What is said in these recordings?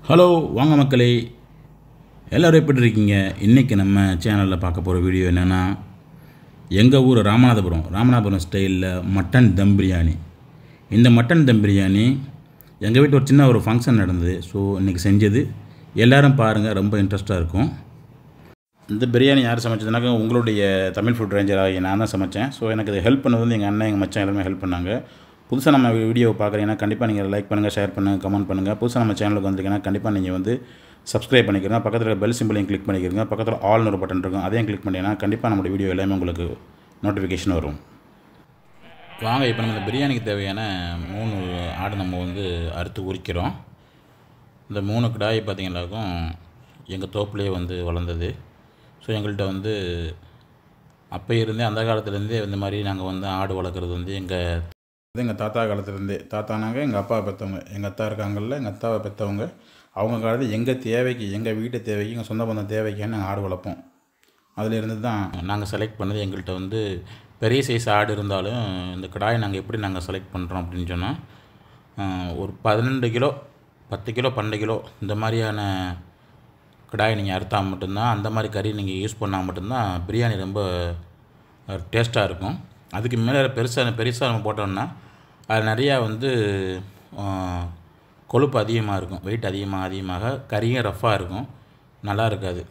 hello வாங்க மக்களே எல்லோரும் எப்படி இருக்கீங்க இன்றைக்கி நம்ம சேனலில் பார்க்க போகிற வீடியோ என்னென்னா எங்கள் ஊர் ராமநாதபுரம் ராமநாதபுரம் ஸ்டைலில் மட்டன் தம் பிரியாணி இந்த மட்டன் தம் பிரியாணி எங்கள் வீட்டில் ஒரு சின்ன ஒரு ஃபங்க்ஷன் நடந்தது ஸோ இன்றைக்கி செஞ்சது எல்லாரும் பாருங்கள் ரொம்ப இன்ட்ரெஸ்ட்டாக இருக்கும் இந்த பிரியாணி யார் சமைச்சதுனாக்கா உங்களுடைய தமிழ் ஃபுட் ரேஞ்சர் ஆகிய நான் தான் சமைச்சேன் ஸோ எனக்கு இது ஹெல்ப் பண்ணது வந்து எங்கள் அண்ணன் எங்கள் மச்சான் எல்லாமே ஹெல்ப் பண்ணாங்க புதுசாக நம்ம வீடியோவை பார்க்குறீங்கன்னா கண்டிப்பாக நீங்கள் லைக் பண்ணுங்கள் ஷேர் பண்ணுங்கள் கமெண்ட் பண்ணுங்கள் புதுசாக நம்ம சேனலுக்கு வந்திருக்கீங்கன்னா கண்டிப்பாக நீங்கள் வந்து சப்ஸ்கிரைப் பண்ணிக்கிறங்க பக்கத்தில் பெல் சிம்பிளையும் கிளிக் பண்ணிக்கிறங்க பக்கத்தில் ஆல்னு ஒரு பட்டன் இருக்கும் அதையும் கிளிக் பண்ணிங்கன்னா கண்டிப்பாக நம்மளுடைய வீடியோ எல்லாமே உங்களுக்கு நோட்டிஃபிகேஷன் வரும் வாங்க இப்போ நம்ம இந்த பிரியாணிக்கு தேவையான மூணு ஆடு நம்ம வந்து அறுத்து உரிக்கிறோம் இந்த மூணு கிடாய் பார்த்தீங்கன்னாக்கும் எங்கள் தோப்புலேயே வந்து வளர்ந்தது ஸோ எங்கள்கிட்ட வந்து அப்போ இருந்தே அந்த காலத்துலேருந்தே இந்த மாதிரி நாங்கள் வந்து ஆடு வளர்க்குறது வந்து எங்கள் இது எங்கள் தாத்தா காலத்துலேருந்தே தாத்தானாங்க எங்கள் அப்பா பெற்றவங்க எங்கள் அத்தா இருக்காங்கல்ல எங்கள் அத்தாவை பெற்றவங்க அவங்க காலத்தில் எங்கள் தேவைக்கு எங்கள் வீட்டு தேவைக்கு எங்கள் சொந்த பந்தம் தேவைக்கான நாங்கள் ஆடு வளர்ப்போம் அதிலிருந்து தான் நாங்கள் செலக்ட் பண்ணது எங்கள்கிட்ட வந்து பெரிய சைஸ் ஆடு இருந்தாலும் இந்த கடாயை நாங்கள் எப்படி நாங்கள் செலக்ட் பண்ணுறோம் அப்படின்னு சொன்னால் ஒரு பதினெண்டு கிலோ பத்து கிலோ பன்னெண்டு கிலோ இந்த மாதிரியான கடாயை நீங்கள் அறுத்தா மட்டும்தான் அந்த மாதிரி கறி நீங்கள் யூஸ் பண்ணால் மட்டும்தான் பிரியாணி ரொம்ப டேஸ்ட்டாக இருக்கும் அதுக்கு மேலே பெருசாக பெருசாக நம்ம போட்டோம்னா அது நிறையா வந்து கொழுப்பு அதிகமாக இருக்கும் வெயிட் அதிகமாக அதிகமாக கறியும் ரஃப்பாக இருக்கும் நல்லா இருக்காது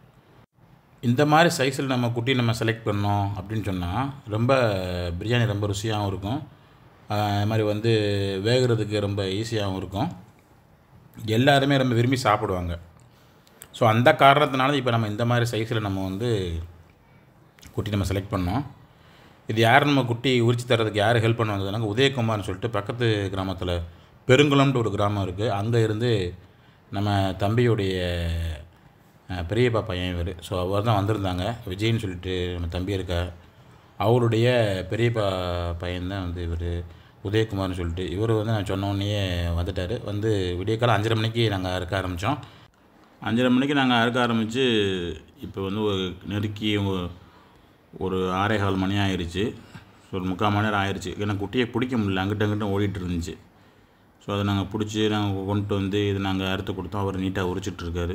இந்த மாதிரி சைஸில் நம்ம குட்டி நம்ம செலக்ட் பண்ணோம் அப்படின்னு சொன்னால் ரொம்ப பிரியாணி ரொம்ப ருசியாகவும் இருக்கும் அது மாதிரி வந்து வேகிறதுக்கு ரொம்ப ஈஸியாகவும் இருக்கும் எல்லாருமே ரொம்ப விரும்பி சாப்பிடுவாங்க ஸோ அந்த காரணத்தினால இப்போ நம்ம இந்த மாதிரி சைஸில் நம்ம வந்து குட்டி நம்ம செலக்ட் பண்ணோம் இது யார் நம்ம குட்டி உரிச்சு தரதுக்கு யார் ஹெல்ப் பண்ண வந்ததுனாங்க உதயகுமார்னு சொல்லிட்டு பக்கத்து கிராமத்தில் பெருங்குளம்னு ஒரு கிராமம் இருக்குது அங்கே இருந்து நம்ம தம்பியுடைய பெரியப்பா பையன் இவர் ஸோ அவர் தான் வந்திருந்தாங்க விஜய்னு சொல்லிட்டு நம்ம தம்பி இருக்க அவருடைய பெரியப்பா பையன் தான் வந்து இவர் உதயகுமார்னு சொல்லிட்டு இவர் வந்து நான் சொன்னோடனே வந்துட்டார் வந்து விடியக்காலம் அஞ்சரை மணிக்கு நாங்கள் அறுக்க ஆரம்பித்தோம் அஞ்சரை மணிக்கு நாங்கள் அறுக்க ஆரம்பித்து இப்போ வந்து ஒரு நெருக்கி ஒரு ஆறே கால் மணி ஆயிடுச்சு ஸோ ஒரு முக்கால் மணி நேரம் ஆயிடுச்சு ஏன்னா குட்டியை பிடிக்க முடியல அங்கிட்ட அங்கிட்ட ஓடிட்டு இருந்துச்சு ஸோ அதை நாங்கள் பிடிச்சி நாங்கள் கொண்டு வந்து இது நாங்கள் அறுத்து கொடுத்தோம் அவர் நீட்டாக உரிச்சிட்ருக்காரு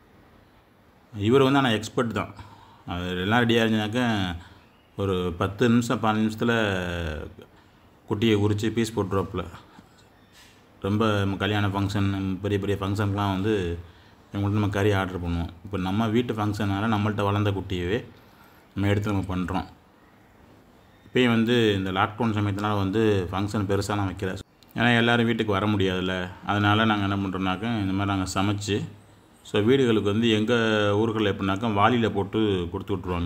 இவர் வந்து ஆனால் எக்ஸ்பர்ட் தான் அது எல்லாம் ரெடியாக இருந்துச்சுனாக்கா ஒரு பத்து நிமிஷம் பதினஞ்சு நிமிஷத்தில் குட்டியை உரித்து பீஸ் போட்டுருவாப்பில் ரொம்ப கல்யாண ஃபங்க்ஷன் பெரிய பெரிய ஃபங்க்ஷனுக்குலாம் வந்து இவங்கள்ட்ட நம்ம கறி ஆர்டர் பண்ணுவோம் இப்போ நம்ம வீட்டு ஃபங்க்ஷனால் நம்மள்ட்ட வளர்ந்த குட்டியவே நம்ம எடுத்து நம்ம பண்ணுறோம் இப்போயும் வந்து இந்த லாக்டவுன் சமயத்தினால வந்து ஃபங்க்ஷன் பெருசாக நான் வைக்கல ஏன்னா எல்லோரும் வீட்டுக்கு வர முடியாதுல்ல அதனால் நாங்கள் என்ன பண்ணுறோம்னாக்கா இந்த மாதிரி நாங்கள் சமைச்சு ஸோ வீடுகளுக்கு வந்து எங்கள் ஊர்களில் எப்படின்னாக்கா வாளியில் போட்டு கொடுத்து விட்ருவாங்க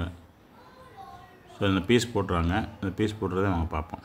ஸோ இந்த பீஸ் போட்டுருவாங்க இந்த பீஸ் போட்டுறதை நாங்கள் பார்ப்போம்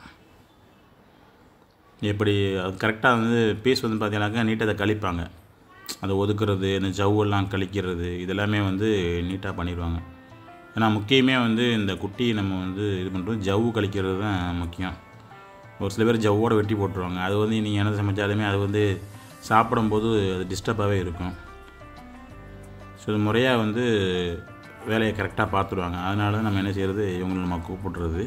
எப்படி அது கரெக்டாக வந்து பீஸ் வந்து பார்த்தீங்கன்னாக்கா நீட்டாக அதை கழிப்பாங்க அதை ஒதுக்குறது இந்த ஜவ்வெல்லாம் கழிக்கிறது இதெல்லாமே வந்து நீட்டாக பண்ணிடுவாங்க ஏன்னா முக்கியமே வந்து இந்த குட்டி நம்ம வந்து இது பண்ணுறது ஜவ்வு கழிக்கிறது தான் முக்கியம் ஒரு சில பேர் ஜவ்வோடு வெட்டி போட்டுருவாங்க அது வந்து நீங்கள் என்ன சமைச்சாலுமே அது வந்து சாப்பிடும்போது அது டிஸ்டர்பாகவே இருக்கும் ஸோ இது முறையாக வந்து வேலையை கரெக்டாக பார்த்துடுவாங்க அதனால தான் நம்ம என்ன செய்கிறது இவங்களை நம்ம கூப்பிடுறது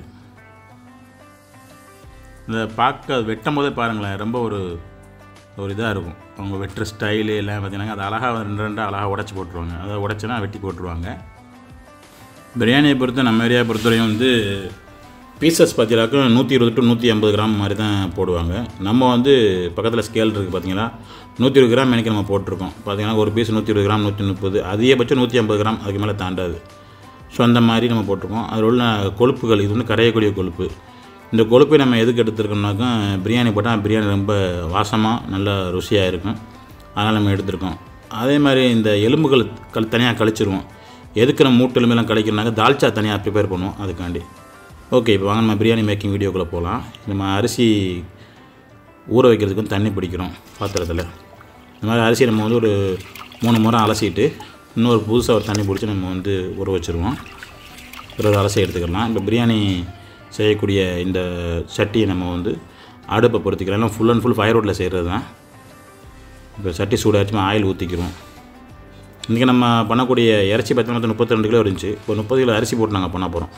இந்த பார்க்க வெட்டும் போதே பாருங்களேன் ரொம்ப ஒரு ஒரு இதாக இருக்கும் அவங்க வெட்டுற ஸ்டைலு எல்லாம் பார்த்தீங்கன்னா அது அழகாக ரெண்டு ரெண்டாக அழகாக உடச்சி போட்டுருவாங்க அதை உடச்சினா வெட்டி போட்டுருவாங்க பிரியாணியை பொறுத்த நம்ம ஏரியா பொறுத்தவரையும் வந்து பீசஸ் பார்த்தீங்கன்னாக்கா நூற்றி இருபது டு நூற்றி ஐம்பது கிராம் மாதிரி தான் போடுவாங்க நம்ம வந்து பக்கத்தில் ஸ்கேல் இருக்குது பார்த்தீங்களா நூற்றி இருபது கிராம் எனக்கு நம்ம போட்டிருக்கோம் பார்த்தீங்கன்னா ஒரு பீஸ் நூற்றி இருபது கிராம் நூற்றி முப்பது அதிகபட்சம் நூற்றி ஐம்பது கிராம் அதுக்கு மேலே தாண்டாது ஸோ அந்த மாதிரி நம்ம போட்டிருக்கோம் அதில் உள்ள கொழுப்புகள் இது வந்து கரையக்கூடிய கொழுப்பு இந்த கொழுப்பை நம்ம எதுக்கு எடுத்துருக்கோம்னாக்கா பிரியாணி போட்டால் பிரியாணி ரொம்ப வாசமாக நல்ல ருசியாக இருக்கும் அதனால் நம்ம எடுத்துருக்கோம் அதே மாதிரி இந்த எலும்புகள் கல் தனியாக கழிச்சிருவோம் எதுக்கு நம்ம மூட்டு எலும்பெல்லாம் கழிக்கணும்னாக்கா தால்ச்சா தனியாக ப்ரிப்பேர் பண்ணுவோம் அதுக்காண்டி ஓகே இப்போ வாங்க நம்ம பிரியாணி மேக்கிங் வீடியோக்குள்ளே போகலாம் நம்ம அரிசி ஊற வைக்கிறதுக்கு வந்து தண்ணி பிடிக்கிறோம் பாத்திரத்தில் இந்த மாதிரி அரிசி நம்ம வந்து ஒரு மூணு முறை அலசிட்டு இன்னொரு புதுசாக ஒரு தண்ணி பிடிச்சி நம்ம வந்து ஊற வச்சுருவோம் ஒரு அலசி எடுத்துக்கலாம் இப்போ பிரியாணி செய்யக்கூடிய இந்த சட்டியை நம்ம வந்து அடுப்பை பொறுத்திக்கலாம் எல்லாம் ஃபுல் அண்ட் ஃபுல் ஃபயர் ரோட்டில் செய்கிறது தான் இப்போ சட்டி சூடாச்சுமா ஆயில் ஊற்றிக்கிறோம் இன்றைக்கி நம்ம பண்ணக்கூடிய இறைச்சி பார்த்தீங்கன்னா முப்பத்தி ரெண்டு கிலோ இருந்துச்சு இப்போ முப்பது கிலோ அரிசி போட்டு நாங்கள் பண்ண போகிறோம்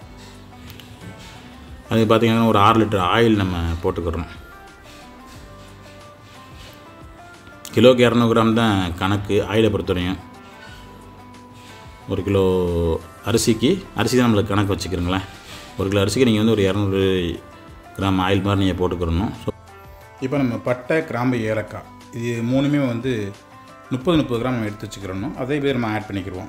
அதுக்கு பார்த்திங்கன்னா ஒரு ஆறு லிட்டர் ஆயில் நம்ம போட்டுக்கிறோம் கிலோக்கு இரநூறு கிராம் தான் கணக்கு ஆயிலை பொறுத்தவரையும் ஒரு கிலோ அரிசிக்கு அரிசி தான் நம்மளுக்கு கணக்கு வச்சுக்கிறோங்களேன் ஒரு கிலோ அரிசிக்கு நீங்கள் வந்து ஒரு இரநூறு கிராம் ஆயில் மாதிரி நீங்கள் போட்டுக்கிறணும் ஸோ இப்போ நம்ம பட்டை கிராம்பு ஏலக்காய் இது மூணுமே வந்து முப்பது முப்பது கிராம் நம்ம எடுத்து வச்சுக்கிறணும் அதே பேர் நம்ம ஆட் பண்ணிக்கிடுவோம்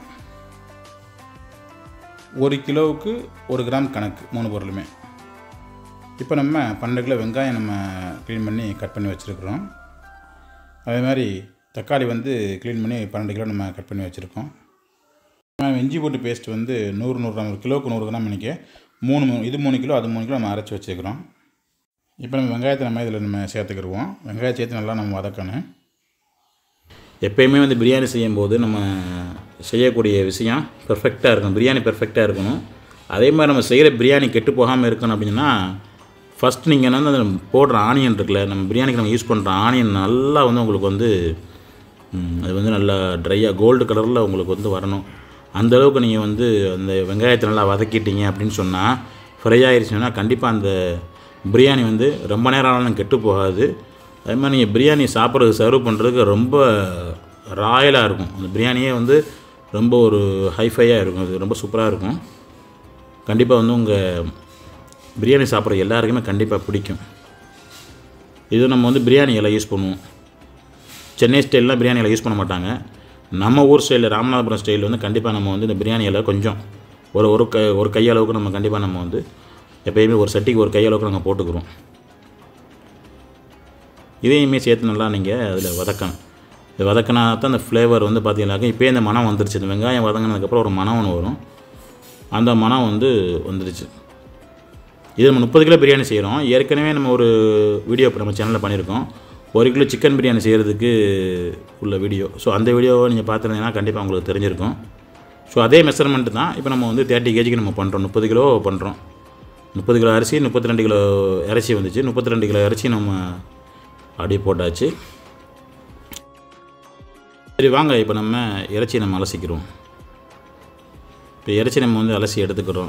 ஒரு கிலோவுக்கு ஒரு கிராம் கணக்கு மூணு பொருளுமே இப்போ நம்ம பன்னெண்டு கிலோ வெங்காயம் நம்ம க்ளீன் பண்ணி கட் பண்ணி வச்சுருக்குறோம் அதே மாதிரி தக்காளி வந்து க்ளீன் பண்ணி பன்னெண்டு கிலோ நம்ம கட் பண்ணி வச்சுருக்கோம் நம்ம இஞ்சி போட்டு பேஸ்ட் வந்து நூறு நூறு கிராம் ஒரு கிலோவுக்கு நூறு கிராம் நினைக்க மூணு மூணு இது மூணு கிலோ அது மூணு கிலோ நம்ம அரைச்சி வச்சுருக்கிறோம் இப்போ நம்ம வெங்காயத்தை நம்ம இதில் நம்ம சேர்த்துக்கிடுவோம் வெங்காயம் சேர்த்து நல்லா நம்ம வதக்கணும் எப்பயுமே வந்து பிரியாணி செய்யும்போது நம்ம செய்யக்கூடிய விஷயம் பெர்ஃபெக்டாக இருக்கணும் பிரியாணி பெர்ஃபெக்டாக இருக்கணும் அதே மாதிரி நம்ம செய்கிற பிரியாணி கெட்டு போகாமல் இருக்கணும் அப்படின்னா ஃபஸ்ட் நீங்கள் வந்து அந்த போடுற ஆனியன் இருக்குல்ல நம்ம பிரியாணிக்கு நம்ம யூஸ் பண்ணுற ஆனியன் நல்லா வந்து உங்களுக்கு வந்து ம், அது வந்து நல்லா ட்ரையாக கோல்டு கலரில் உங்களுக்கு வந்து வரணும் அந்த அளவுக்கு நீங்கள் வந்து அந்த வெங்காயத்தை நல்லா வதக்கிட்டீங்க அப்படின்னு சொன்னால் ஃப்ரை ஆயிடுச்சுன்னா கண்டிப்பாக அந்த பிரியாணி வந்து ரொம்ப நேரம் ஆனாலும் கெட்டு போகாது அதே மாதிரி நீங்கள் பிரியாணி சாப்பிட்றதுக்கு சர்வ் பண்ணுறதுக்கு ரொம்ப ராயலாக இருக்கும் அந்த பிரியாணியே வந்து ரொம்ப ஒரு ஹைஃபையாக இருக்கும் அது ரொம்ப சூப்பராக இருக்கும் கண்டிப்பாக வந்து உங்கள் பிரியாணி சாப்பிட்ற எல்லாருக்குமே கண்டிப்பாக பிடிக்கும் இது நம்ம வந்து பிரியாணி எல்லாம் யூஸ் பண்ணுவோம் சென்னை ஸ்டைல்லாம் பிரியாணி எல்லாம் யூஸ் பண்ண மாட்டாங்க நம்ம ஊர் ஸ்டைலில் ராமநாதபுரம் ஸ்டைலில் வந்து கண்டிப்பாக நம்ம வந்து இந்த பிரியாணி எல்லாம் கொஞ்சம் ஒரு ஒரு க ஒரு கையளவுக்கு நம்ம கண்டிப்பாக நம்ம வந்து எப்பயுமே ஒரு சட்டிக்கு ஒரு கையளவுக்கு நாங்கள் போட்டுக்கிறோம் இதையுமே சேர்த்து நல்லா நீங்கள் அதில் வதக்கணும் இது வதக்கினா தான் அந்த ஃப்ளேவர் வந்து பார்த்தீங்கன்னாக்கா இப்போயே இந்த மனம் வந்துருச்சு இந்த வெங்காயம் வதங்கினதுக்கப்புறம் ஒரு மனம் ஒன்று வரும் அந்த மனம் வந்து வந்துருச்சு இது நம்ம முப்பது கிலோ பிரியாணி செய்கிறோம் ஏற்கனவே நம்ம ஒரு வீடியோ இப்போ நம்ம சேனலில் பண்ணியிருக்கோம் ஒரு கிலோ சிக்கன் பிரியாணி செய்கிறதுக்கு உள்ள வீடியோ ஸோ அந்த வீடியோவை நீங்கள் பார்த்துருந்தீங்கன்னா கண்டிப்பாக உங்களுக்கு தெரிஞ்சிருக்கும் ஸோ அதே மெஷர்மெண்ட்டு தான் இப்போ நம்ம வந்து தேர்ட்டி கேஜிக்கு நம்ம பண்ணுறோம் முப்பது கிலோ பண்ணுறோம் முப்பது கிலோ அரிசி முப்பத்தி ரெண்டு கிலோ இறைச்சி வந்துச்சு முப்பத்தி ரெண்டு கிலோ இறைச்சி நம்ம அப்படியே போட்டாச்சு சரி வாங்க இப்போ நம்ம இறைச்சி நம்ம அலசிக்கிறோம் இப்போ இறைச்சி நம்ம வந்து அலசி எடுத்துக்கிறோம்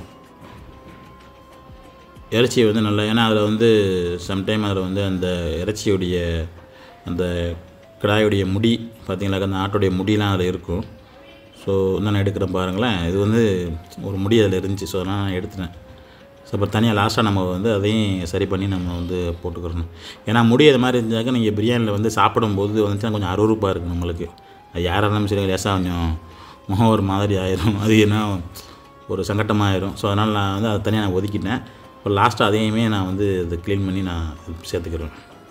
இறைச்சி வந்து நல்லா ஏன்னா அதில் வந்து சம்டைம் அதில் வந்து அந்த இறைச்சியுடைய அந்த கிடாயுடைய முடி பார்த்தீங்கன்னாக்கா அந்த ஆட்டுடைய முடியெலாம் அதில் இருக்கும் ஸோ நான் எடுக்கிறேன் பாருங்களேன் இது வந்து ஒரு முடி அதில் இருந்துச்சு ஸோ அதனால் நான் எடுத்துட்டேன் ஸோ அப்புறம் தனியாக லாஸ்ட்டாக நம்ம வந்து அதையும் சரி பண்ணி நம்ம வந்து போட்டுக்கிறணும் ஏன்னா முடி அது மாதிரி இருந்தாக்க நீங்கள் பிரியாணியில் வந்து சாப்பிடும்போது வந்துச்சுன்னா கொஞ்சம் அருவருப்பாக இருக்கும் நம்மளுக்கு அது யாராக இருந்தாலும் சரி லேசாக கொஞ்சம் முகம் ஒரு மாதிரி ஆயிரும் அது என்ன ஒரு சங்கட்டமாயிரும் ஸோ அதனால் நான் வந்து அதை தனியாக நான் ஒதுக்கிட்டேன் இப்போ லாஸ்ட்டாக அதையுமே நான் வந்து இதை க்ளீன் பண்ணி நான் சேர்த்துக்கிறேன்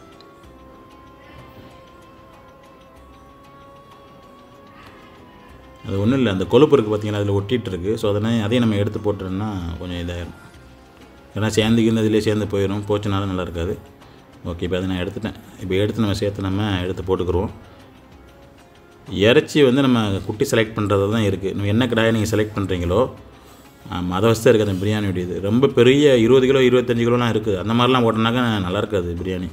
அது ஒன்றும் இல்லை அந்த கொழுப்பு இருக்குது பார்த்தீங்களா அதில் ஒட்டிகிட்டு இருக்குது ஸோ அதனால் அதையும் நம்ம எடுத்து போட்டோம்னா கொஞ்சம் இதாயிரும் ஏன்னா சேர்ந்துக்கிருந்து அதிலே சேர்ந்து போயிடும் போச்சுனாலும் நல்லா இருக்காது ஓகே இப்போ அதை நான் எடுத்துட்டேன் இப்போ எடுத்து நம்ம சேர்த்து நம்ம எடுத்து போட்டுக்கிறோம் இறைச்சி வந்து நம்ம குட்டி செலக்ட் பண்ணுறது தான் இருக்குது நம்ம என்ன கடாயை நீங்கள் செலக்ட் பண்ணுறீங்களோ ஆமாம் அதை வச்சு தான் இருக்குது அந்த பிரியாணியுடையது ரொம்ப பெரிய இருபது கிலோ இருபத்தஞ்சி கிலோலாம் இருக்குது அந்த மாதிரிலாம் போட்டோம்னாக்கா நல்லா இருக்காது பிரியாணி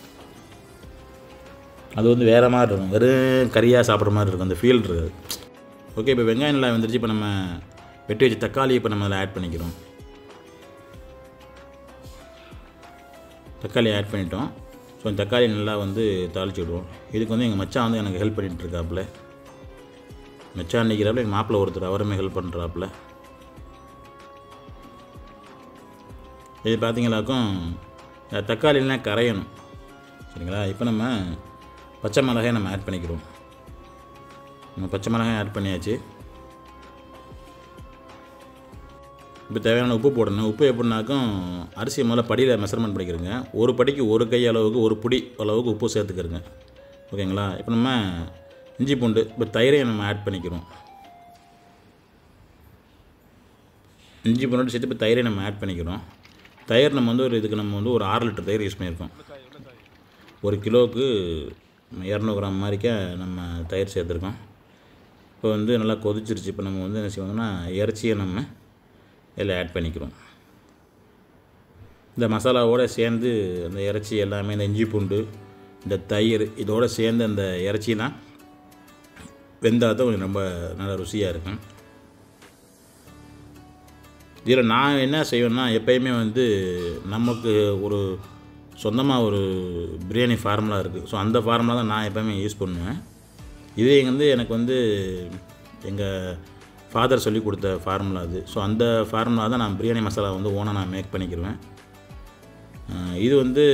அது வந்து வேறு மாதிரி இருக்கும் வெறும் கறியாக சாப்பிட்ற மாதிரி இருக்கும் அந்த ஃபீல் இருக்காது ஓகே இப்போ வெங்காயம் நல்லா வந்துருச்சு இப்போ நம்ம வெட்டி வச்ச தக்காளி இப்போ நம்ம அதில் ஆட் பண்ணிக்கிறோம் தக்காளி ஆட் பண்ணிட்டோம் ஸோ இந்த தக்காளி நல்லா வந்து தாளிச்சு விடுவோம் இதுக்கு வந்து எங்கள் மச்சான் வந்து எனக்கு ஹெல்ப் பண்ணிகிட்டு இருக்காப்புல மச்சான் நிற்கிறாப்புல எங்கள் மாப்பிள்ளை ஒருத்தர் அவருமே ஹெல்ப் பண்ணுறாப்புல இது பார்த்தீங்களாக்கும் இந்த தக்காளிலாம் கரையணும் சரிங்களா இப்போ நம்ம பச்சை மிளகாய் நம்ம ஆட் பண்ணிக்கிறோம் நம்ம பச்சை மிளகாய் ஆட் பண்ணியாச்சு இப்போ தேவையான உப்பு போடணும் உப்பு எப்படின்னாக்கும் அரிசி முதல்ல படியில் மெஷர்மெண்ட் பண்ணிக்கிறோங்க ஒரு படிக்கு ஒரு கை அளவுக்கு ஒரு புடி அளவுக்கு உப்பு சேர்த்துக்கிறோங்க ஓகேங்களா இப்போ நம்ம இஞ்சி பூண்டு இப்போ தயிரையும் நம்ம ஆட் பண்ணிக்கிறோம் இஞ்சி பூண்டு சேர்த்து இப்போ தயிரை நம்ம ஆட் பண்ணிக்கிறோம் தயிர் நம்ம வந்து ஒரு இதுக்கு நம்ம வந்து ஒரு ஆறு லிட்டர் தயிர் யூஸ் பண்ணியிருக்கோம் ஒரு கிலோவுக்கு இரநூறு கிராம் மாதிரிக்க நம்ம தயிர் சேர்த்துருக்கோம் இப்போ வந்து நல்லா கொதிச்சிருச்சு இப்போ நம்ம வந்து என்ன செய்வோம்னா இறைச்சியை நம்ம இதில் ஆட் பண்ணிக்கிறோம் இந்த மசாலாவோடு சேர்ந்து அந்த இறைச்சி எல்லாமே இந்த இஞ்சி பூண்டு இந்த தயிர் இதோடு சேர்ந்து அந்த இறைச்சிலாம் வெந்தால் தான் கொஞ்சம் ரொம்ப நல்லா ருசியாக இருக்கும் இதில் நான் என்ன செய்வேன்னா எப்பயுமே வந்து நமக்கு ஒரு சொந்தமாக ஒரு பிரியாணி ஃபார்முலா இருக்குது ஸோ அந்த ஃபார்முலா தான் நான் எப்போவுமே யூஸ் பண்ணுவேன் இது வந்து எனக்கு வந்து எங்கள் ஃபாதர் சொல்லி கொடுத்த ஃபார்முலா அது ஸோ அந்த ஃபார்முலா தான் நான் பிரியாணி மசாலா வந்து ஓனாக நான் மேக் பண்ணிக்கிருவேன் அஹ் இது வந்து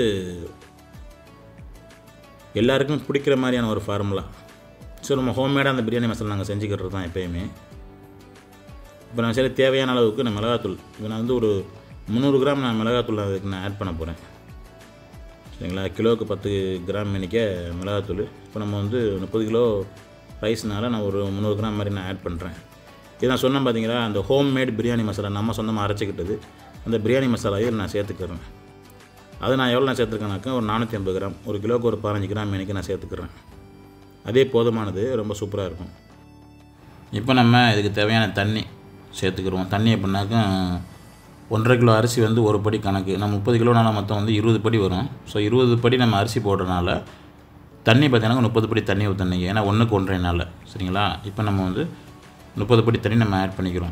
எல்லாருக்கும் பிடிக்கிற மாதிரியான ஒரு ஃபார்முலா ஸோ நம்ம ஹோம்மேடாக அந்த பிரியாணி மசாலா நாங்கள் செஞ்சுக்கிறது தான் எப்போயுமே இப்போ நான் சரி தேவையான அளவுக்கு நான் மிளகாத்தூள் இப்போ நான் வந்து ஒரு முந்நூறு கிராம் நான் மிளகாத்தூள் அதுக்கு நான் ஆட் பண்ண போகிறேன் சரிங்களா கிலோவுக்கு பத்து கிராம் மணிக்க மிளகாத்தூள் இப்போ நம்ம வந்து முப்பது கிலோ ரைஸ்னால நான் ஒரு முந்நூறு கிராம் மாதிரி நான் ஆட் பண்ணுறேன் இது நான் சொன்னேன் பார்த்தீங்களா அந்த ஹோம் மேட் பிரியாணி மசாலா நம்ம சொந்தமாக அரைச்சிக்கிட்டது அந்த பிரியாணி மசாலாவையும் நான் சேர்த்துக்கிறேன் அது நான் எவ்வளோ நான் சேர்த்துருக்கேனாக்கா ஒரு நானூற்றி ஐம்பது கிராம் ஒரு கிலோவுக்கு ஒரு பதினஞ்சு கிராம் எனக்கு நான் சேர்த்துக்கிறேன் அதே போதுமானது ரொம்ப சூப்பராக இருக்கும் இப்போ நம்ம இதுக்கு தேவையான தண்ணி சேர்த்துக்கிறோம் தண்ணி எப்படின்னாக்கா ஒன்றரை கிலோ அரிசி வந்து ஒரு படி கணக்கு நம்ம முப்பது கிலோனால மொத்தம் வந்து இருபது படி வரும் ஸோ இருபது படி நம்ம அரிசி போடுறதுனால தண்ணி பார்த்தீங்கன்னா முப்பது படி தண்ணி ஊற்றணும் ஏன்னா ஒன்றுக்கு ஒன்றரை நாள் சரிங்களா இப்போ நம்ம வந்து முப்பது படி தண்ணி நம்ம ஆட் பண்ணிக்கிறோம்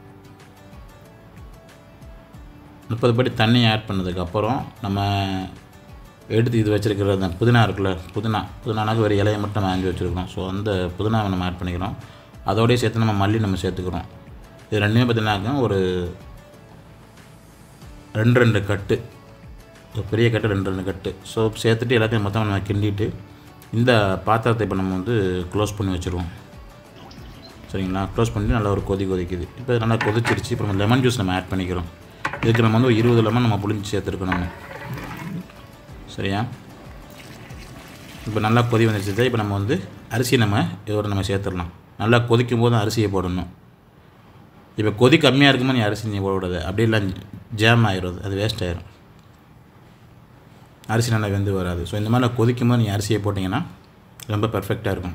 முப்பது படி தண்ணி ஆட் பண்ணதுக்கப்புறம் நம்ம எடுத்து இது வச்சுருக்கிற அந்த புதினா இருக்குல்ல புதினா புதினானாக்கு ஒரு இலையை மட்டும் நம்ம ஆஞ்சி வச்சுருக்கோம் ஸோ அந்த புதினாவை நம்ம ஆட் பண்ணிக்கிறோம் அதோடய சேர்த்து நம்ம மல்லி நம்ம சேர்த்துக்கிறோம் இது ரெண்டுமே பார்த்தீங்கன்னாக்கா ஒரு ரெண்டு ரெண்டு கட்டு ஒரு பெரிய கட்டு ரெண்டு ரெண்டு கட்டு ஸோ சேர்த்துட்டு எல்லாத்தையும் மொத்தமாக நம்ம கிண்டிட்டு இந்த பாத்திரத்தை இப்போ நம்ம வந்து க்ளோஸ் பண்ணி வச்சுருவோம் சரிங்களா க்ளோஸ் பண்ணிட்டு நல்லா ஒரு கொதி கொதிக்குது இப்போ இது நல்லா கொதிச்சிருச்சு இப்போ நம்ம லெமன் ஜூஸ் நம்ம ஆட் பண்ணிக்கிறோம் இதுக்கு நம்ம வந்து ஒரு இருபது லெமன் நம்ம புளிஞ்சு சேர்த்துருக்கணும் சரியா இப்போ நல்லா கொதி வந்துருச்சு இப்போ நம்ம வந்து அரிசி நம்ம இதோட நம்ம சேர்த்துடலாம் நல்லா கொதிக்கும் போது அரிசியை போடணும் இப்போ கொதி கம்மியாக இருக்குமோ நீ அரிசி நீ போடக்கூடாது அப்படியே இல்லை ஜாம் ஆகிடும் அது வேஸ்ட் ஆயிரும் அரிசி நல்லா வெந்து வராது ஸோ இந்த மாதிரி கொதிக்கும் போது நீ அரிசியை போட்டிங்கன்னா ரொம்ப பர்ஃபெக்டாக இருக்கும்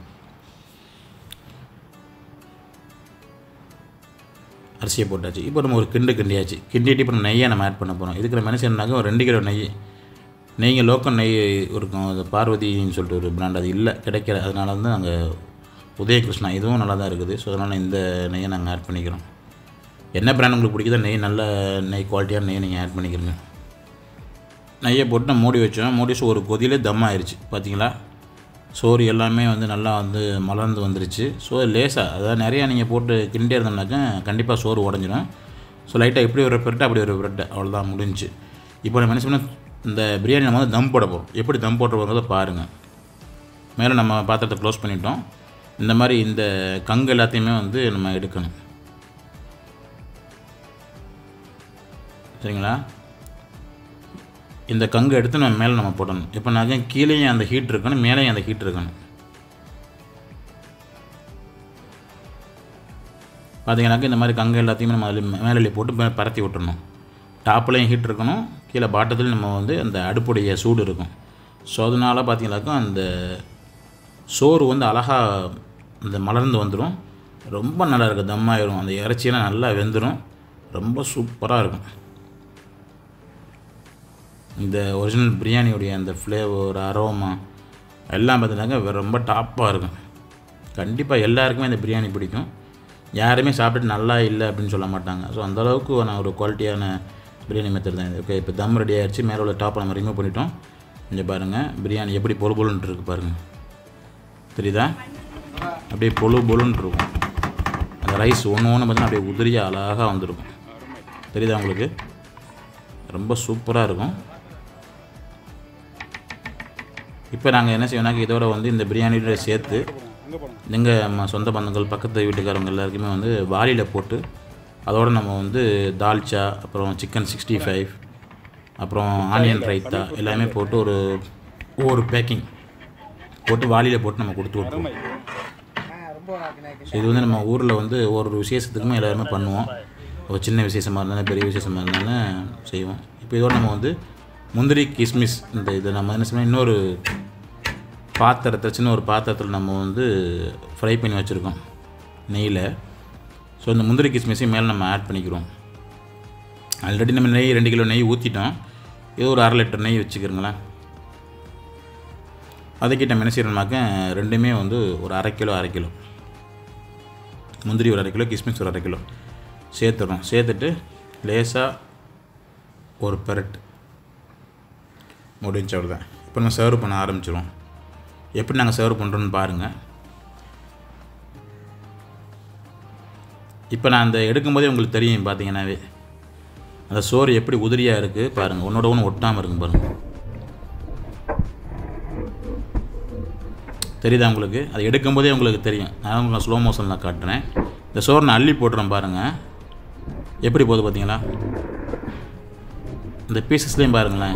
அரிசியை போட்டாச்சு இப்போ நம்ம ஒரு கிண்டு கிண்டியாச்சு கிண்டிட்டு இப்போ நம்ம நெய்யை நம்ம ஆட் பண்ண போகிறோம் இதுக்கு நம்ம என்ன செய்யணும்னாக்க ஒரு ரெண்டு கிலோ நெய் நெய்ங்க லோக்கல் நெய் இருக்கும் அது பார்வதின்னு சொல்லிட்டு ஒரு பிராண்ட் அது இல்லை கிடைக்கல அதனால வந்து நாங்கள் உதயகிருஷ்ணா இதுவும் நல்லா தான் இருக்குது ஸோ அதனால் இந்த நெய்யை நாங்கள் ஆட் பண்ணிக்கிறோம் என்ன பிராண்ட் உங்களுக்கு பிடிக்குதோ நெய் நல்ல நெய் குவாலிட்டியான நெய் நீங்கள் ஆட் பண்ணிக்கிறங்க நெய்யை போட்டு நான் மூடி வச்சோம் மூடி வச்சு ஒரு கொதியிலே தம் ஆயிடுச்சு பார்த்தீங்களா சோறு எல்லாமே வந்து நல்லா வந்து மலர்ந்து வந்துருச்சு ஸோ லேசாக அதாவது நிறையா நீங்கள் போட்டு கிண்டே இருந்தோம்னாக்கா கண்டிப்பாக சோறு உடஞ்சிரும் ஸோ லைட்டாக இப்படி ஒரு பிரெட்டு அப்படி ஒரு பிரெட்டு அவ்வளோதான் முடிஞ்சு இப்போ நம்ம என்ன செய்யணும் இந்த பிரியாணி நம்ம வந்து தம் போட போகிறோம் எப்படி தம் போட்டு போகிறத பாருங்கள் மேலே நம்ம பாத்திரத்தை க்ளோஸ் பண்ணிட்டோம் இந்த மாதிரி இந்த கங்கு எல்லாத்தையுமே வந்து நம்ம எடுக்கணும் சரிங்களா இந்த கங்கு எடுத்து நம்ம மேலே நம்ம போடணும் இப்போ நான் கீழேயும் அந்த ஹீட் இருக்கணும் மேலேயும் அந்த ஹீட் இருக்கணும் பார்த்தீங்கன்னாக்கா இந்த மாதிரி கங்கு எல்லாத்தையுமே நம்ம அதில் மேலே போட்டு மே- பரத்தி விட்டுறணும் டாப்லேயும் ஹீட் இருக்கணும் கீழே பாட்டத்துலையும் நம்ம வந்து அந்த அடுப்புடைய சூடு இருக்கும் ஸோ அதனால் பார்த்தீங்கன்னாக்கா அந்த சோறு வந்து அழகாக இந்த மலர்ந்து வந்துடும் ரொம்ப நல்லா இருக்கும் தம்மாயிரும் அந்த இறைச்சியெல்லாம் நல்லா வெந்துடும் ரொம்ப சூப்பராக இருக்கும் இந்த ஒரிஜினல் பிரியாணியுடைய அந்த ஃப்ளேவர் அரோமா எல்லாம் பார்த்தீங்கன்னாக்கா ரொம்ப டாப்பாக இருக்கும் கண்டிப்பாக எல்லாருக்குமே இந்த பிரியாணி பிடிக்கும் யாருமே சாப்பிட்டுட்டு நல்லா இல்லை அப்படின்னு சொல்ல மாட்டாங்க ஸோ அந்தளவுக்கு நான் ஒரு குவாலிட்டியான பிரியாணி மெத்தட் தான் இது ஓகே இப்போ தம் ரெடி ஆயிடுச்சு மேலே உள்ள டாப்பை நம்ம ரிமூவ் பண்ணிட்டோம் இங்கே பாருங்கள் பிரியாணி எப்படி பொறு பொருள்னு இருக்கு பாருங்கள் தெரியுதா அப்படியே பொழு பொழுன்னு இருக்கும் அந்த ரைஸ் ஒன்று ஒன்று பார்த்தீங்கன்னா அப்படியே உதிரியாக அழகாக வந்திருக்கும் தெரியுதா உங்களுக்கு ரொம்ப சூப்பராக இருக்கும் இப்போ நாங்கள் என்ன செய்வோம்னாக்க இதோட வந்து இந்த பிரியாணியோட சேர்த்து எங்கள் நம்ம சொந்த பந்தங்கள் பக்கத்து வீட்டுக்காரங்க எல்லாருக்குமே வந்து வாளியில் போட்டு அதோட நம்ம வந்து தால்ச்சா அப்புறம் சிக்கன் சிக்ஸ்டி ஃபைவ் அப்புறம் ஆனியன் ரைத்தா எல்லாமே போட்டு ஒரு ஒவ்வொரு பேக்கிங் போட்டு வாளியில் போட்டு நம்ம கொடுத்து விட்ருவோம் ஸோ இது வந்து நம்ம ஊரில் வந்து ஒரு விசேஷத்துக்குமே எல்லாருமே பண்ணுவோம் ஒரு சின்ன விசேஷமாக இருந்தாலும் பெரிய விசேஷமாக இருந்தாலும் செய்வோம் இப்போ இதோட நம்ம வந்து முந்திரி கிஸ்மிஸ் இந்த இது நம்ம என்ன செய்யணும் இன்னொரு பாத்திரத்தில் சின்ன ஒரு பாத்திரத்தில் நம்ம வந்து ஃப்ரை பண்ணி வச்சுருக்கோம் நெய்யில் ஸோ இந்த முந்திரி கிஸ்மிஸையும் மேலே நம்ம ஆட் பண்ணிக்கிறோம் ஆல்ரெடி நம்ம நெய் ரெண்டு கிலோ நெய் ஊற்றிட்டோம் இது ஒரு அரை லிட்டர் நெய் வச்சுக்கிறோங்களேன் அதுக்கிட்ட நம்ம என்ன செய்யணும்னாக்க ரெண்டுமே வந்து ஒரு அரை கிலோ அரை கிலோ முந்திரி ஒரு அரை கிலோ கிஸ்மிஸ் ஒரு அரை கிலோ சேர்த்துடுறோம் சேர்த்துட்டு லேசாக ஒரு பெரட் முடிஞ்ச அவ்வளோதான் இப்போ நம்ம சர்வ் பண்ண ஆரம்பிச்சிடும் எப்படி நாங்கள் சர்வ் பண்ணுறோன்னு பாருங்கள் இப்போ நான் அந்த எடுக்கும்போதே உங்களுக்கு தெரியும் பார்த்தீங்கன்னாவே அந்த சோறு எப்படி உதிரியாக இருக்குது பாருங்கள் ஒன்றோட ஒன்று ஒட்டாமல் இருக்கும் பாருங்கள் தெரியுதா உங்களுக்கு அது எடுக்கும்போதே உங்களுக்கு தெரியும் நான் உங்களுக்கு ஸ்லோ மோஷனில் காட்டுறேன் இந்த சோறு நான் அள்ளி போட்டுறேன் பாருங்கள் எப்படி போகுது பார்த்தீங்களா இந்த பீசஸ்லேயும் பாருங்களேன்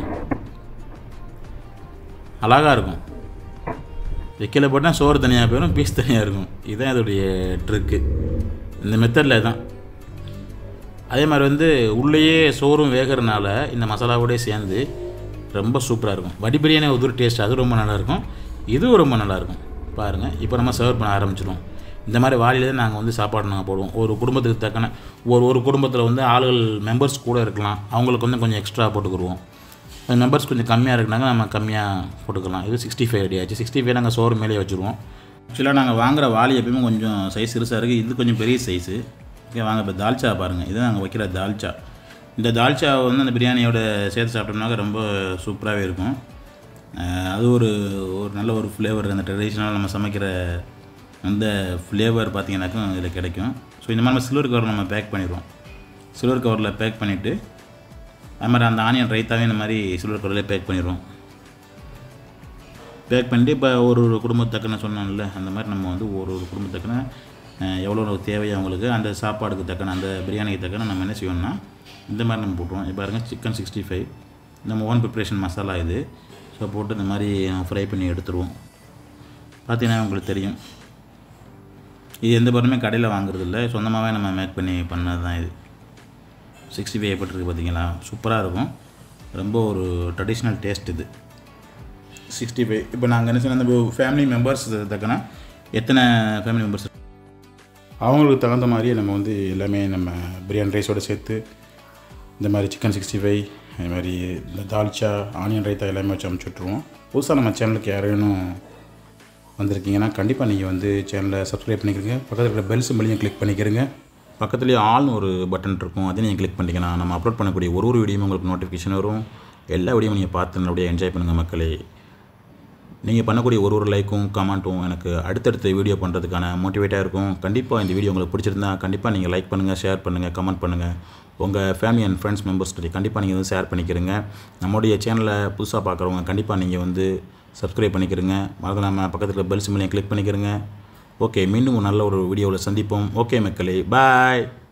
அழகாக இருக்கும் வைக்கல போட்டால் சோறு தனியாக போயிடும் பீஸ் தனியாக இருக்கும் இதுதான் இதோடைய ட்ரிக்கு இந்த மெத்தடில் தான் அதே மாதிரி வந்து உள்ளேயே சோறும் வேகிறனால இந்த மசாலாவோடய சேர்ந்து ரொம்ப சூப்பராக இருக்கும் வடி பிரியாணி ஒரு டேஸ்ட் அது ரொம்ப நல்லாயிருக்கும் இதுவும் ரொம்ப நல்லாயிருக்கும் பாருங்கள் இப்போ நம்ம சர்வ் பண்ண ஆரம்பிச்சிடுவோம் இந்த மாதிரி வாளியிலே நாங்கள் வந்து சாப்பாடு நாங்கள் போடுவோம் ஒரு குடும்பத்துக்கு தக்கன ஒரு ஒரு குடும்பத்தில் வந்து ஆளுகள் மெம்பர்ஸ் கூட இருக்கலாம் அவங்களுக்கு வந்து கொஞ்சம் எக்ஸ்ட்ரா போட்டுக்கிடுவோம் மெம்பர்ஸ் கொஞ்சம் கம்மியாக இருக்குனாங்க நம்ம கம்மியாக போட்டுக்கலாம் இது சிக்ஸ்டி ஃபைவ் ரெடி ஆச்சு சிக்ஸ்டி ஃபைவ் நாங்கள் சோறு மேலே வச்சுருவோம் ஆக்சுவலாக நாங்கள் வாங்குற வாளி எப்பயுமே கொஞ்சம் சைஸ் சிறுசாக இருக்குது இது கொஞ்சம் பெரிய சைஸு ஓகே வாங்க இப்போ தால்ச்சா பாருங்கள் இது நாங்கள் வைக்கிற தால்ச்சா இந்த தால்ச்சா வந்து அந்த பிரியாணியோட சேர்த்து சாப்பிட்டோம்னாக்க ரொம்ப சூப்பராகவே இருக்கும் அஹ் அது ஒரு ஒரு நல்ல ஒரு ஃப்ளேவர் அந்த ட்ரெடிஷ்னலாக நம்ம சமைக்கிற அந்த ஃப்ளேவர் பார்த்தீங்கன்னாக்கும் இதில் கிடைக்கும் ஸோ இந்த மாதிரி நம்ம சில்வர் கவர் நம்ம பேக் பண்ணிடுவோம் சில்வர் கவரில் பேக் பண்ணிவிட்டு அது மாதிரி அந்த ஆனியன் ரைத்தாவே இந்த மாதிரி சில்வர் கவரில் பேக் பண்ணிடுவோம் பேக் பண்ணிட்டு இப்போ ஒரு ஒரு குடும்பத்தக்கன சொன்னோம்ல அந்த மாதிரி நம்ம வந்து ஒரு ஒரு குடும்பத்தக்கன அஹ், எவ்வளோ தேவையோ அவங்களுக்கு அந்த சாப்பாடுக்கு தக்கன அந்த பிரியாணிக்கு தக்கன நம்ம என்ன செய்வோம்னா இந்த மாதிரி நம்ம போட்டுருவோம் இப்போ பாருங்க சிக்கன் சிக்ஸ்டி ஃபைவ் நம்ம ஓன் ப்ரிப்ரேஷன் மசாலா இது ஸோ போட்டு இந்த மாதிரி ஃப்ரை பண்ணி எடுத்துருவோம் பார்த்தீங்கன்னா உங்களுக்கு தெரியும் இது எந்த பொருளுமே கடையில் வாங்குறது இல்லை சொந்தமாகவே நம்ம மேக் பண்ணி பண்ணது தான் இது சிக்ஸ்டி ஃபைவ் எப்படிருக்கு பார்த்தீங்களா சூப்பராக இருக்கும் ரொம்ப ஒரு ட்ரெடிஷ்னல் டேஸ்ட் இது சிக்ஸ்டி ஃபைவ் இப்போ நாங்கள் என்ன சொன்ன அந்த ஃபேமிலி மெம்பர்ஸ் தக்கன எத்தனை ஃபேமிலி மெம்பர்ஸ் அவங்களுக்கு தகுந்த மாதிரியே நம்ம வந்து எல்லாமே நம்ம பிரியாணி ரைஸோடு சேர்த்து இந்த மாதிரி சிக்கன் சிக்ஸ்டி ஃபைவ் அதே மாதிரி இந்த தால்ச்சா ஆனியன் ரைத்தா எல்லாமே வச்சு அமுச்சு விட்ருவோம் புதுசாக நம்ம சேனலுக்கு யாரையும் வந்திருக்கீங்கன்னா கண்டிப்பாக நீங்கள் வந்து சேனலை சப்ஸ்கிரைப் பண்ணிக்கிறீங்க பக்கத்தில் இருக்கிற பெல் சிம்பிளையும் கிளிக் பண்ணிக்கிறீங்க பக்கத்துலேயே ஆல்னு ஒரு பட்டன் இருக்கும் அதையும் நீங்கள் கிளிக் பண்ணிங்கன்னா நம்ம அப்லோட் பண்ணக்கூடிய ஒரு ஒரு வீடியோவும் உங்களுக்கு நோட்டிஃபிகேஷன் வரும் எல்லா வீடியோவும் நீங்கள் பார்த்து நல்லபடியாக என்ஜாய் பண்ணுங்கள் மக்களே நீங்கள் பண்ணக்கூடிய ஒரு ஒரு லைக்கும் கமெண்ட்டும் எனக்கு அடுத்தடுத்த வீடியோ பண்ணுறதுக்கான மோட்டிவேட்டாக இருக்கும் கண்டிப்பாக இந்த வீடியோ உங்களுக்கு பிடிச்சிருந்தா கண்டிப்பாக நீங்கள் லைக் பண்ணுங்கள் ஷேர் பண்ணுங்கள் கமெண்ட் பண்ணுங்கள் உங்கள் ஃபேமிலி அண்ட் ஃப்ரெண்ட்ஸ் மெம்பர்ஸ் கண்டிப்பாக நீங்கள் வந்து ஷேர் பண்ணிக்கிறங்க நம்மளுடைய சேனலை புதுசாக பார்க்குறவங்க கண்டிப்பாக நீங்கள் வந்து சப்ஸ்கிரைப் பண்ணிக்கிறங்க மறந்துடாமல் பக்கத்தில் இருக்கிற பெல் சிம்லையும் கிளிக் பண்ணிக்கிறங்க ஓகே மீண்டும் ஒரு நல்ல ஒரு வீடியோவில் சந்திப்போம் ஓகே மக்களே பாய்